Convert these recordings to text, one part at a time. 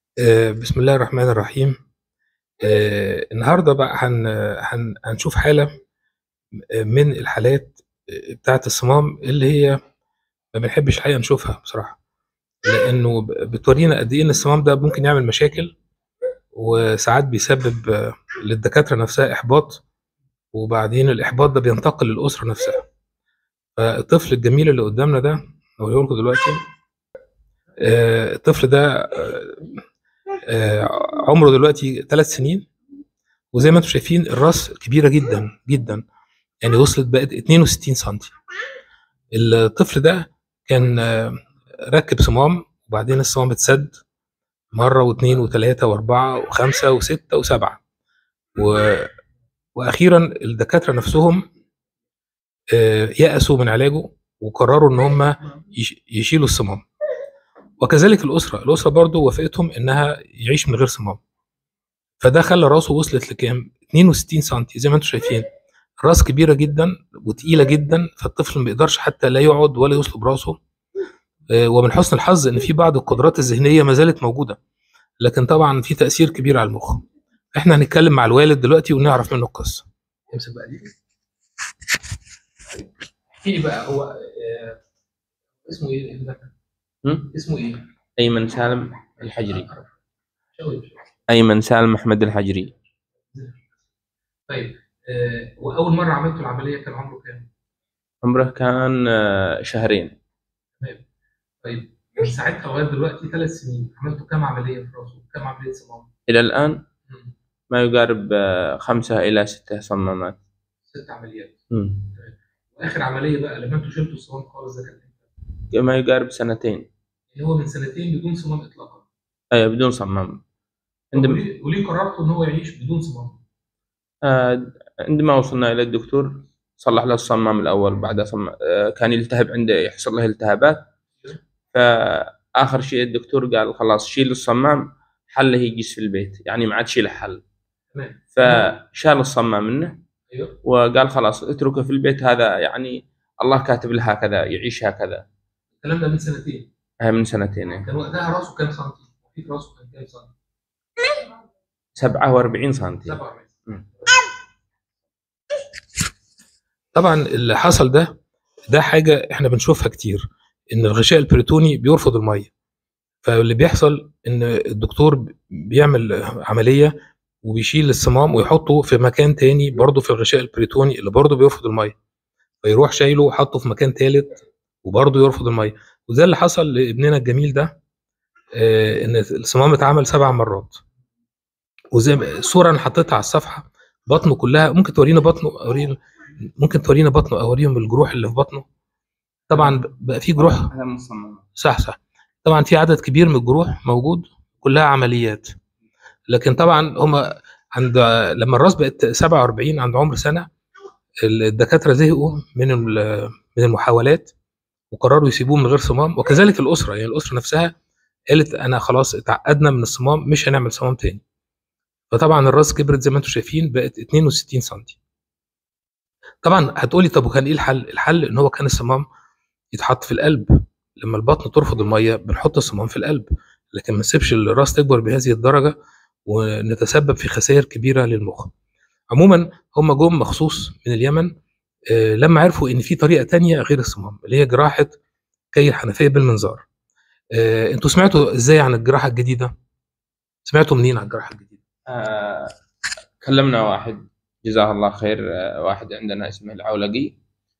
آآ بسم الله الرحمن الرحيم. آآ النهارده بقى هن هن هنشوف حالة م من الحالات آآ بتاعة الصمام اللي هي ما بنحبش الحقيقة نشوفها بصراحة، لإنه ب بتورّينا قد إيه إن الصمام ده ممكن يعمل مشاكل، وساعات بيسبب للدكاترة نفسها إحباط، وبعدين الإحباط ده بينتقل للأسرة نفسها. فالطفل الجميل اللي قدامنا ده هاوريه لكم دلوقتي، آآ الطفل ده آآ عمره دلوقتي 3 سنين، وزي ما أنتم شايفين الراس كبيرة جدًا، جدًا، يعني وصلت بقت 62 سنتي. الطفل ده كان ركِّب صمام، وبعدين الصمام اتسد مرة و2 و3 و4 و5 و6 و7 و وأخيرًا الدكاترة نفسهم آآ يأسوا من علاجه، وقرروا إن هم يش يشيلوا الصمام. وكذلك الأسرة، الأسرة برضه وافقتهم إنها يعيش من غير صمام. فده خلّى راسه وصلت لكام؟ 62 سنتي زي ما أنتم شايفين. الراس كبيرة جدًا وتقيلة جدًا، فالطفل ما بيقدرش حتى لا يقعد ولا يصلب راسه. آآ ومن حسن الحظ إن في بعض القدرات الذهنية ما زالت موجودة، لكن طبعًا في تأثير كبير على المخ. إحنا هنتكلم مع الوالد دلوقتي ونعرف منه القصة. امسك بقى دي. طيب احكِ لي بقى هو آآ اسمه إيه ابنك؟ إمم؟ اسمه إيه؟ أيمن سالم الحجري. شاور شوية. أيمن سالم أحمد الحجري. طيب آآ وأول مرة عملتوا العملية كان عمره كام؟ عمره كان شهرين. تمام. طيب من ساعتها لغاية دلوقتي 3 سنين، عملتوا كام عملية في راسه؟ كام عملية صمام؟ إلى الآن إمم. ما يقارب 5 إلى 6 صمامات. 6 عمليات. إمم. تمام. وآخر عملية بقى لما أنتم شلتوا الصمام خالص ده كان إمتى؟ ما يقارب سنتين. يعني هو من سنتين بدون صمام إطلاقًا. أيوه بدون صمام. طب عندما وليه وليه قررتوا إن هو يعيش بدون صمام؟ آآ عندما وصلنا إلى الدكتور صلح له الصمام الأول بعدها صم آآ كان يلتهب عنده يحصل له التهابات، فآخر شيء الدكتور قال خلاص شيل الصمام حله يجلس في البيت، يعني ما عادش له حل. تمام. فشال الصمام منه أيوه. وقال خلاص اتركه في البيت هذا يعني الله كاتب له هكذا يعيش هكذا. الكلام ده من سنتين. هاي من سنتين إيه. كان وقتها راسه كام سنتي؟ في راسه كان كام سنتي؟ 47 سنتي. 47 إمم. طبعًا اللي حصل ده، ده حاجة إحنا بنشوفها كتير، إن الغشاء البريتوني بيرفض المَيّة. فاللي بيحصل إن الدكتور بيعمل عملية وبيشيل الصمام ويحطه في مكان تاني برضه في الغشاء البريتوني اللي برضه بيرفض المَيّة. فيروح شايله وحاطه في مكان تالت وبرضه يرفض المَيّة. وده اللي حصل لابننا الجميل ده آآ إن الصمام اتعمل 7 مرات. وزي ما الصورة أنا حطيتها على الصفحة بطنه كلها ممكن تورينا بطنه أورينا ممكن تورينا بطنه أوريهم الجروح اللي في بطنه. طبعًا بقى في جروح هذا من الصمام. صح، صح. طبعًا في عدد كبير من الجروح موجود كلها عمليات. لكن طبعًا هم عند لما الراس بقت 47 عند عمر سنة، ال الدكاترة زهقوا من ال من المحاولات وقرروا يسيبوه من غير صمام، وكذلك الأسرة، يعني الأسرة نفسها قالت أنا خلاص اتعقدنا من الصمام مش هنعمل صمام تاني. فطبعًا الراس كبرت زي ما أنتم شايفين بقت 62 سنتي. طبعًا هتقول لي طب وكان إيه الحل؟ الحل إن هو كان الصمام يتحط في القلب، لما البطن ترفض المَيّة بنحط الصمام في القلب، لكن ما نسيبش الراس تكبر بهذه الدرجة ونتسبب في خسائر كبيرة للمخ. عمومًا هم جُم مخصوص من اليمن آآ لما عرفوا إن في طريقة تانية غير الصمام، اللي هي جراحة كي الحنفية بالمنظار. آآ أنتم سمعتوا إزاي عن الجراحة الجديدة؟ سمعتوا منين عن الجراحة الجديدة؟ آآ كلمنا واحد جزاه الله خير واحد عندنا اسمه العولقي،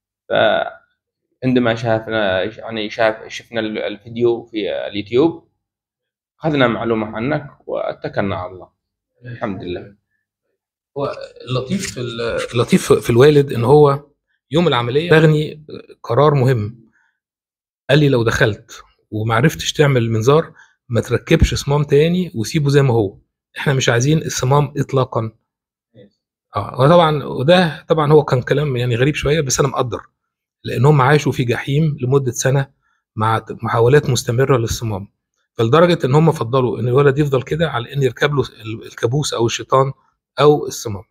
فعندما شافنا يعني شاف شفنا ال الفيديو في اليوتيوب أخذنا معلومة عنك واتكلنا على الله. الحمد لله. هو اللطيف في ال اللطيف في الوالد إن هو يوم العملية بلغني قرار مهم. قال لي لو دخلت وما عرفتش تعمل منظار ما تركبش صمام تاني وسيبه زي ما هو. إحنا مش عايزين الصمام إطلاقًا. آه، وطبعًا وده طبعًا هو كان كلام يعني غريب شوية بس أنا مقدّر، لإن هم عاشوا في جحيم لمدة سنة مع ت محاولات مستمرة للصمام، فلدرجة إن هم فضّلوا إن الولد يفضل كده على إن يركب له ال الكابوس أو الشيطان أو الصمام.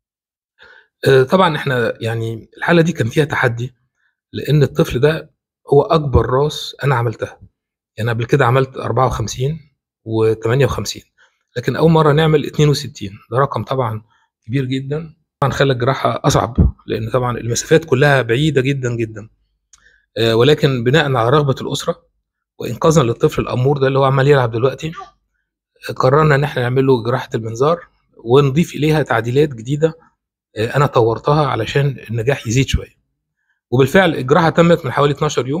آآ طبعًا إحنا يعني الحالة دي كان فيها تحدي، لإن الطفل ده هو أكبر راس أنا عملتها. يعني قبل كده عملت 54 و58 لكن اول مره نعمل 62 ده رقم طبعا كبير جدا طبعا خلى الجراحه اصعب لان طبعا المسافات كلها بعيده جدا جدا آه، ولكن بناء على رغبه الاسره وانقاذا للطفل الامور ده اللي هو عمال يلعب دلوقتي قررنا ان احنا نعمل له جراحه المنظار ونضيف اليها تعديلات جديده آه، انا طورتها علشان النجاح يزيد شويه وبالفعل الجراحه تمت من حوالي 12 يوم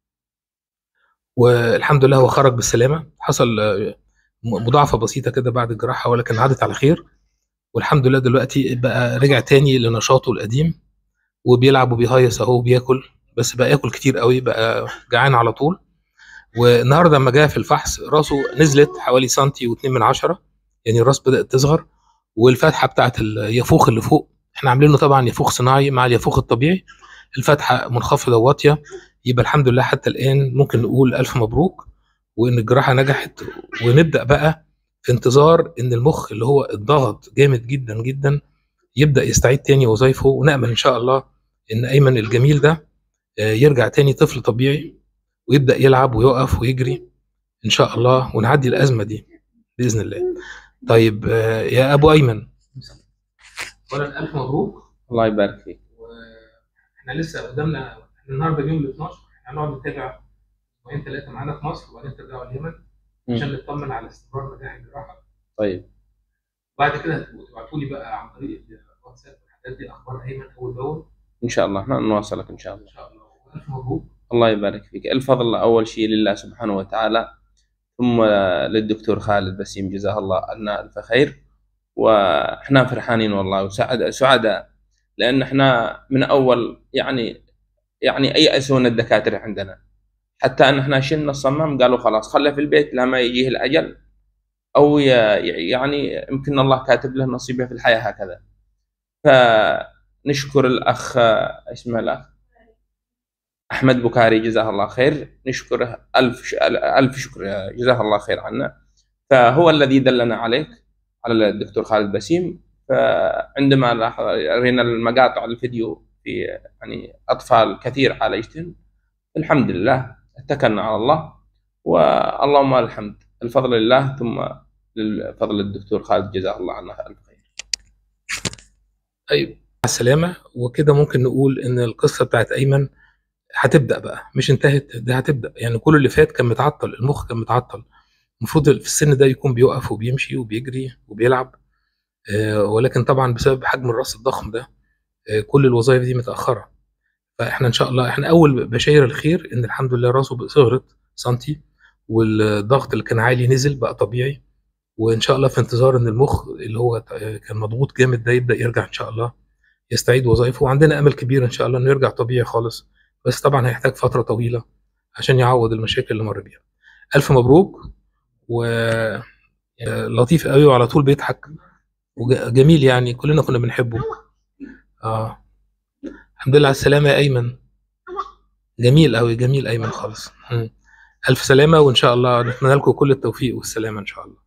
والحمد لله هو خرج بالسلامه حصل آه، مضاعفه بسيطه كده بعد الجراحه ولكن عادت على خير والحمد لله دلوقتي بقى رجع تاني لنشاطه القديم وبيلعب وبيهيص اهو وبياكل بس بقى ياكل كتير قوي بقى جعان على طول والنهارده لما جه في الفحص راسه نزلت حوالي سنتي واتنين من عشرة يعني الراس بدأت تصغر والفتحة بتاعت اليافوخ اللي فوق احنا عاملين له طبعا يافوخ صناعي مع اليافوخ الطبيعي الفتحة منخفضة واطية يبقى الحمد لله حتى الآن ممكن نقول ألف مبروك وإن الجراحة نجحت ونبدأ بقى في انتظار إن المخ اللي هو الضغط جامد جدا جدا يبدأ يستعيد تاني وظائفه ونأمل إن شاء الله إن أيمن الجميل ده آه، يرجع تاني طفل طبيعي ويبدأ يلعب ويقف ويجري إن شاء الله ونعدي الأزمة دي بإذن الله طيب آه، يا أبو أيمن أولا ألف مبروك الله يبارك فيك واحنا لسه قدامنا احنا النهارده اليوم ال 12 هنقعد نتابع اسبوعين ثلاثه معانا في مصر وبعدين ترجعوا اليمن مم. عشان نطمن على استمرار نجاح الجراحه طيب وبعد كده تبعتوا لي بقى عن طريق الواتساب والحاجات دي اخبار ايمن اول باول ان شاء الله احنا نواصلك ان شاء الله ان شاء الله والف مبروك الله يبارك فيك الفضل أول شيء لله سبحانه وتعالى ثم للدكتور خالد بسيم جزاه الله عنا ألف خير وإحنا فرحانين والله وسعد سعداء لأن إحنا من أول يعني يعني أيأسون الدكاترة عندنا حتى أن إحنا شلنا الصمام قالوا خلاص خله في البيت لما يجيه الأجل أو ي- يعني يمكن الله كاتب له نصيبه في الحياة هكذا فنشكر الأخ اسمه الأخ احمد بكاري جزاه الله خير نشكره الف ش... الف شكر يا- جزاه الله خير عنا فهو الذي دلنا عليك على الدكتور خالد بسيم فعندما لاح- رينا المقاطع الفيديو في يعني اطفال كثير عالجتهم الحمد لله اتكلنا على الله واللهم الحمد الفضل لله ثم للفضل الدكتور خالد جزاه الله عنا الف خير طيب مع السلامه وكده ممكن نقول ان القصه بتاعت ايمن هتبدا بقى مش انتهت ده هتبدا يعني كل اللي فات كان متعطل المخ كان متعطل المفروض في السن ده يكون بيقف وبيمشي وبيجري وبيلعب آه، ولكن طبعا بسبب حجم الراس الضخم ده آه، كل الوظائف دي متاخره فاحنا ان شاء الله احنا اول بشاير الخير ان الحمد لله راسه صغرت سنتي والضغط اللي كان عالي نزل بقى طبيعي وان شاء الله في انتظار ان المخ اللي هو آه، كان مضغوط جامد ده يبدا يرجع ان شاء الله يستعيد وظائفه وعندنا امل كبير ان شاء الله انه يرجع طبيعي خالص بس طبعا هيحتاج فتره طويله عشان يعوض المشاكل اللي مر بيها الف مبروك و آه، لطيف قوي وعلى طول بيضحك وجميل يعني كلنا كنا بنحبه اه الحمد لله على السلامه يا ايمن جميل قوي جميل ايمن خالص مم. الف سلامه وان شاء الله نتمنى لكم كل التوفيق والسلامه ان شاء الله